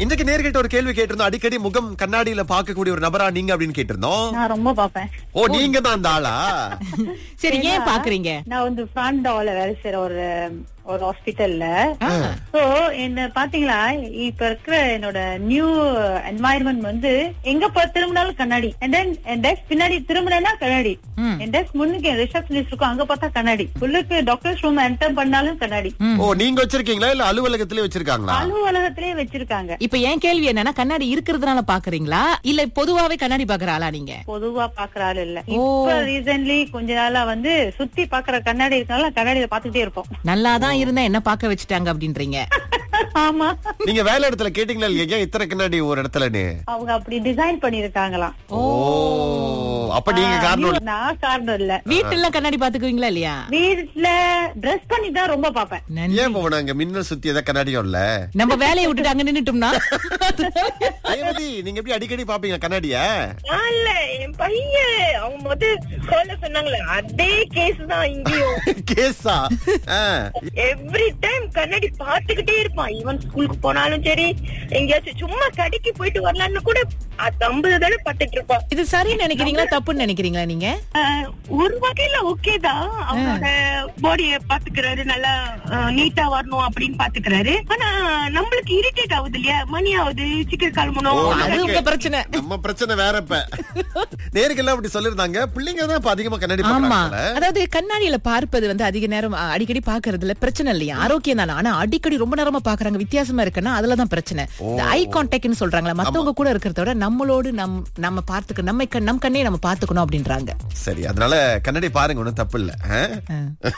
இன்றைக்கு நேர்கிட்ட ஒரு கேள்வி கேட்டிருந்தோம் அடிக்கடி முகம் கண்ணாடியில பார்க்கக்கூடிய ஒரு நபரா நீங்க அப்படின்னு கேட்டிருந்தோம் நான் ரொம்ப பாப்பேன் ஓ நீங்க தான் அந்த ஆளா சரி ஏன் பாக்குறீங்க நான் வந்து பிராண்டாவில வேலை செய்யற ஒரு ஒரு ஹாஸ்பிட்டல்ல சோ என்ன பாத்தீங்களா இப்ப இருக்கிற என்னோட நியூ என்வாயர்மெண்ட் வந்து எங்க போ திரும்பினாலும் கண்ணாடி அண்ட் தென் என் டெஸ்க் பின்னாடி திரும்பினா கண்ணாடி ம். என் டெஸ்க் முன்னுக்கு ரிசப்ஷனிஸ்ட் இருக்கும் அங்க பார்த்தா கண்ணாடி உள்ளுக்கு டாக்டர்ஸ் ரூம் என்டர் பண்ணாலும் கண்ணாடி ஓ நீங்க வச்சிருக்கீங்களா இல்ல அலுவலகத்திலே வச்சிருக்காங்களா அலுவலகத்திலேயே வச்சிருக்காங்க இப்ப என் கேள்வி என்னன்னா கண்ணாடி இருக்கிறதுனால பாக்குறீங்களா இல்ல பொதுவாவே கண்ணாடி பாக்குற ஆளா நீங்க பொதுவா பாக்குற ஆள் இல்ல ஓ. இப்ப ரீசன்ட்லி கொஞ்ச நாளா வந்து சுத்தி பாக்குற கண்ணாடி இருக்கனால கண்ணாடியில பாத்துக்கிட்டே இருப்போம் நல்லாதான் இருந்தா என்ன பாக்க வச்சுட்டாங்க அப்படின்றீங்க ஆமா நீங்க வேலை இடத்துல கேட்டீங்களா இல்லையா ஏன் இத்தனை கண்ணாடி ஒரு இடத்துலன்னு அவங்க அப்படி டிசைன் பண்ணிருக்காங்களாம் ஓ அப்ப நீங்க காரணம் இல்ல. நான் காரணம் இல்ல வீட்டுல கண்ணாடி பாத்துக்குவீங்களா இல்லையா வீட்டுல ட்ரெஸ் பண்ணி தான் ரொம்ப பாப்பேன் நன்றி. ஏன் போனாங்க மின்னல் சுத்தி ஏதாவது கண்ணாடியும் இல்ல நம்ம வேலையை விட்டுட்டு அங்க நின்னுட்டோம்னா ரேவதி நீங்க எப்படி அடிக்கடி பாப்பீங்க கண்ணாடிய நான் இல்ல என் பையன் அவங்க முத கால்ல சொன்னாங்களே அதே கேஸ் தான் இங்கேயும் கேஸா எவ்ரி டைம் கண்ணாடி பாத்துக்கிட்டே இருப்பான் ஈவன் ஸ்கூலுக்கு போனாலும் சரி எங்கேயாச்சும் சும்மா கடைக்கு போயிட்டு வரலான்னு கூட அது ஐம்பது தடவை பார்த்துட்டு இருப்பான் இது சரின்னு நினைக்கிறீங்களா தப்புன்னு நினைக்கிறீங்களா நீங்க ஆஹ், ஒரு வகையில ஓகே தான் அவனோட பாடிய பாத்துக்கிறாரு நல்லா நீட்டா வரணும் அப்படின்னு பாத்துக்கிறாரு ஆனா நம்மளுக்கு இரிட்டேட் ஆகுது இல்லையா மணி ஆகுது சீக்கிரம் கிளம்பணும் அது உங்க பிரச்சனை நம்ம பிரச்சனை வேற இப்ப நேருக்கெல்லாம் அப்படி சொல்லிருந்தாங்க பிள்ளைங்க தான் இப்ப அதிகமா கண்ணாடி ஆமா பாக்குறாங்க அதாவது கண்ணாடியில பார்ப்பது வந்து அதிக நேரம் அ, அடிக்கடி பாக்குறதுல பிரச்சனை இல்லையா ஆரோக்கியம் தானே ஆனா அடிக்கடி ரொம்ப நேரமா பாக்குறாங்க வித்தியாசமா இருக்குன்னா அதுலதான் பிரச்சனை இந்த ஐ கான்டாக்ட்னு சொல்றாங்களா மத்தவங்க கூட இருக்கிறத விட நம்மளோடு நம் நம்ம பார்த்துக்க நம்ம கண்- நம் கண்ணே நம்ம பாத்துக்கணும் அப்படின்றாங்க சரி அதனால கண்ணாடி பாருங்க ஒண்ணும் தப்பு இல்ல ஆ? ஆ.